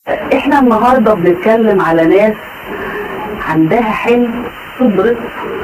احنا النهارده بنتكلم على ناس عندها حلم صبرت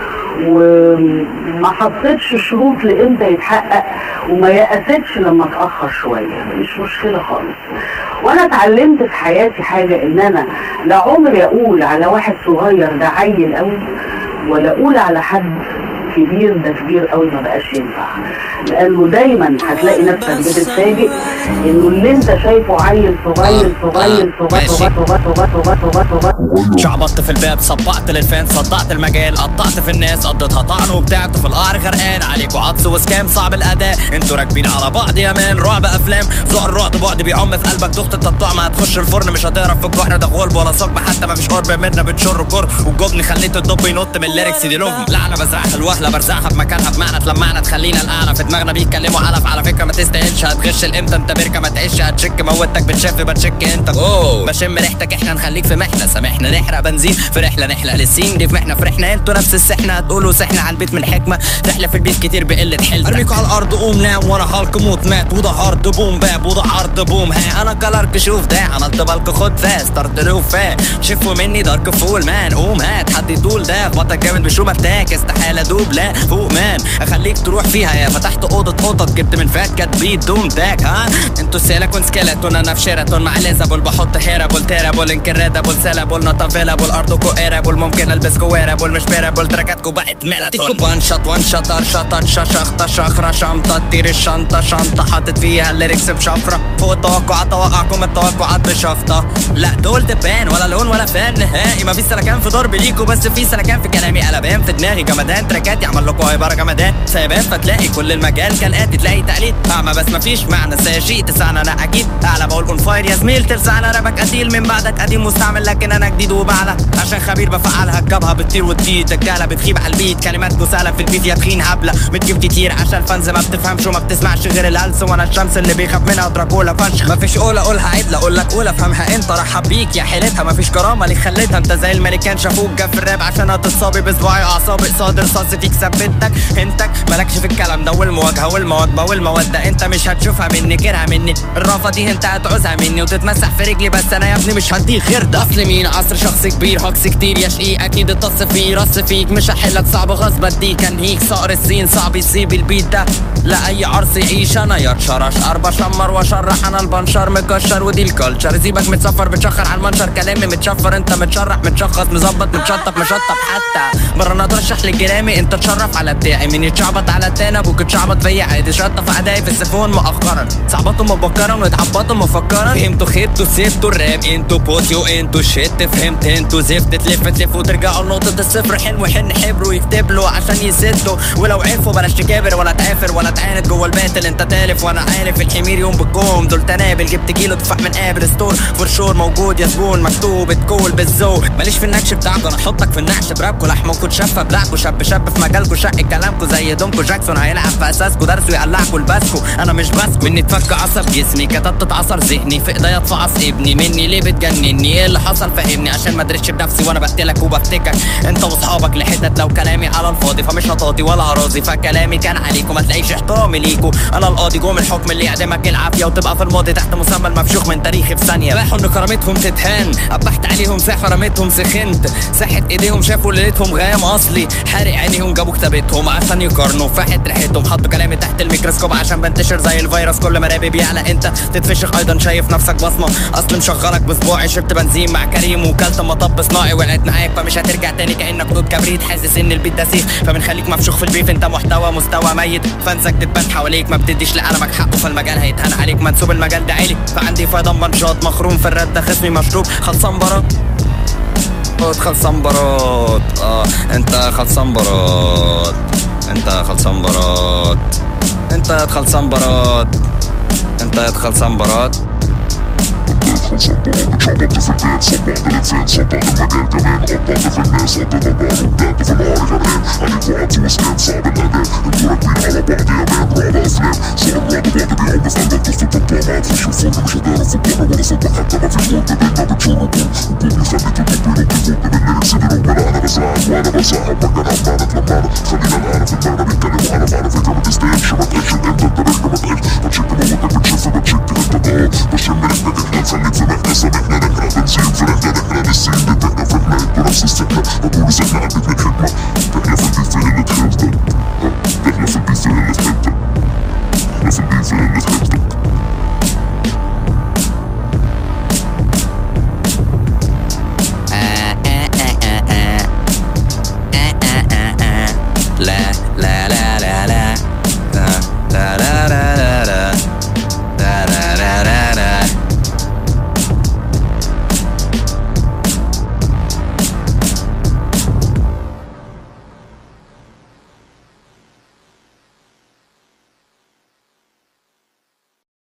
وما حطتش شروط لامتى يتحقق وما يأستش لما اتأخر شوية مش مشكلة خالص وانا اتعلمت في حياتي حاجة ان انا لا عمري اقول على واحد صغير ده عيل قوي ولا اقول على حد كبير ده كبير قوي ما بقاش ينفع لانه دايما هتلاقي نفسك بتتفاجئ انه اللي انت شايفه عيل صغير صغير صغير صغير صغير صغير صغير صغير صغير شعبطت في الباب صبعت للفين صدعت المجال قطعت في الناس قضيتها طعن وبتاعت في القعر غرقان عليكوا عطس وسكام صعب الاداء انتوا راكبين على بعض يا مان رعب افلام ذوق الرعب بعد بيعم في قلبك ضغط التقطع ما هتخش الفرن مش هتعرف في الجحر ده غلب ولا ثقب حتى ما فيش قرب منا بتشر كر والجبن خليت الدب ينط من الليركس دي لهم لعنه بزرعها الوهله برزعها بمكانها بمعنى تلمعنا تخلينا الاعلى في دماغنا بيتكلموا علف على فكره ما تستاهلش هتغش الامتى انت بركه ما تعيش هتشك موتك بتشف بتشك انت اوه بشم ريحتك احنا نخليك في محنه سامحنا نحرق بنزين في رحله نحلق للسين دي في محنه في رحله انتوا نفس السحنه هتقولوا سحنه على البيت من حكمه رحله في البيت كتير بقله حلم ارميكوا على الارض قوم نام وانا هالك موت مات وده هارد بوم باب وده عرض بوم ها انا كلارك شوف ده عملت بالك خد فاس طرد له فا شفوا مني دارك فول مان قوم هات حد يطول ده خبطك جامد بشوم افتاك استحاله دوب لا فوق مان اخليك تروح فيها يا فتحت اوضه قطط جبت من فات كاتبيت دوم تاك ها انتوا سيلكون سكيلتون انا في شيراتون مع ليزابول بحط هيرابول تيرابول انكريدابول سيلابول نوت افيلابول ارضكو ايرابول ممكن البسكو ويرابول مش بيرابول تراكاتكو بقت ميلاتون تيكو بان شط وان شطر شطر ششخطة شخرة شمطة تطير الشنطة شنطة حاطط فيها الليركس بشفرة فوق التوقعات توقعكم التوقعات بشفطة لا دول دبان ولا لون ولا فن نهائي مفيش سلكان في ضرب ليكو بس في سلكان في كلامي قلبان في دماغي جمدان تراكاتي عمل لكم هايبر جمدان سايبان فتلاقي كل المجال كالاتي تلاقي تقليد اعمى بس مفيش معنى ساشي تسعنا انا اكيد اعلى بقول اون فاير يا زميل تلسعنا رابك قتيل من بعدك قديم مستعمل لكن انا جديد وبعلى عشان خبير بفعلها الجبهه بتطير وتزيد تجاله بتخيب على البيت كلمات مسالة في البيت يا تخين هبله بتجيب كتير عشان الفانز ما بتفهمش وما بتسمعش غير الهلس وانا الشمس اللي بيخاف منها دراكولا فشخ مفيش قولة قولها عدلة اقول لك قولة افهمها انت رحب بيك يا حيلتها مفيش كرامة اللي خليتها انت زي الملكان شافوك جاب في الراب عشان هتتصابي بصباعي اعصابي قصاد رصاص فيك ثبتك انتك مالكش في الكلام ده والمواجهة والمواكبة والمودة انت مش هتشوفها مني غيرها مني الرافة دي انت هتعوزها مني وتتمسح في رجلي بس انا يا ابني مش هديك غير ده اصل مين عصر شخص كبير هكس كتير يا شقيق اكيد اتص فيه رص فيك مش هحلك صعب غصب اديك انهيك صقر السين صعب يسيب البيت ده لا اي عرس يعيش انا يا تشرش اربع شمر واشرح انا البنشر مكشر ودي الكلتشر سيبك متصفر بتشخر على المنشر كلامي متشفر انت متشرح متشخص مظبط متشطف مشطب حتى مرة انا اترشح لجرامي انت تشرف على بتاعي مين يتشعبط على التاني ابوك اتشعبط فيا عادي شطف اعدائي في السيفون مؤخرا صعبتوا مبكرا واتعبطوا مفكرا فهمتوا خدتوا سبتوا الراب انتوا بوتيو انتوا شت فهمت انتوا زفت تلف تلف وترجعوا لنقطة الصفر حلو حن حبر ويكتب له عشان يسدوا ولو عرفوا بلاش تكابر ولا تعافر ولا تعاند جوه الباتل انت تالف وانا عارف الحمير يوم بالجوم دول تنابل جبت كيلو تفاح من قابل ستور فور شور موجود يا زبون مكتوب اتكول بالذوق ماليش في النكش بتاعكوا انا احطك في النعش برابكوا لحمكوا تشفى بلاعكوا شاب شاب في مجالكوا شق كلامكوا زي دومكو جاكسون هيلعب في اساسكوا درسوا يقلعكوا لباسكوا انا مش باسكو مني اتفك عصب جسمي كتبت اتعصر ذهني في ايديا اتفعص ابني مني ليه بتجنني ايه اللي حصل فهمني عشان ما ادريش بنفسي وانا بقتلك وبفتكك انت واصحابك لحتت لو كلامي على الفاضي فمش هطاطي ولا هراضي فكلامي كان عليكم ما تلاقيش احترامي ليكوا انا القاضي جوم الحكم اللي يعدمك العافيه وتبقى في الماضي تحت مسمى المفشوخ من تاريخي في ثانيه راحوا ان كرامتهم تتهان ابحت عليهم ساحه رميتهم سخنت ساحت ايديهم شافوا ليلتهم غيام اصلي حارق عينيهم جابوا كتابتهم عشان يقارنوا فاحت ريحتهم حطوا كلامي تحت الميكروسكوب عشان بنتشر زي الفيروس كل ما رابي بيعلى انت تتفشخ ايضا شايف نفسك بصمه اصل مشغلك بصباعي شربت بنزين مع كريم وكلت مطب صناعي وقعت معاك فمش هترجع تاني كانك خدود كبريت حاسس ان البيت ده سيخ فبنخليك مفشوخ في البيف انت محتوى مستوى ميت فانسك تتبان حواليك ما بتديش لقلمك حقه فالمجال هيتهان عليك منسوب المجال ده عالي فعندي فايضة منشاط مخروم في الرد ده خصمي مشروب خلصان براد خلصان براد اه انت خلصان براد انت خلصان براد انت خلصان براد انت خلصان براد شططت في البيت صبعت الانسان صبعت المجال كمان قطعت في الناس قطعت البار وبدأت في النهار غرقان عليكوا عطس وسكان صعب الاداء انتوا راكبين على بعض يا مان رعب افلام صار الرعب بعد بيعوم بس قلبك تصد الطعم هتخش الفرن مش هتعرف في الظهر ولا صدق حتى ما في قرب بينا بتشر كون وكون يخليك الدب ينط يفوت من الليركس اللي ربنا انا بزعل وانا بزعل مكان عمالة لمعنا خلينا الان في دماغنا بيتكلموا على على فكرة ما تستاهلش ما تقلش انت انت رجل ما تقلش هتشك موتك بتشف بتشك انت اه بشم رجلك احنا نخليك في مهنة سامحني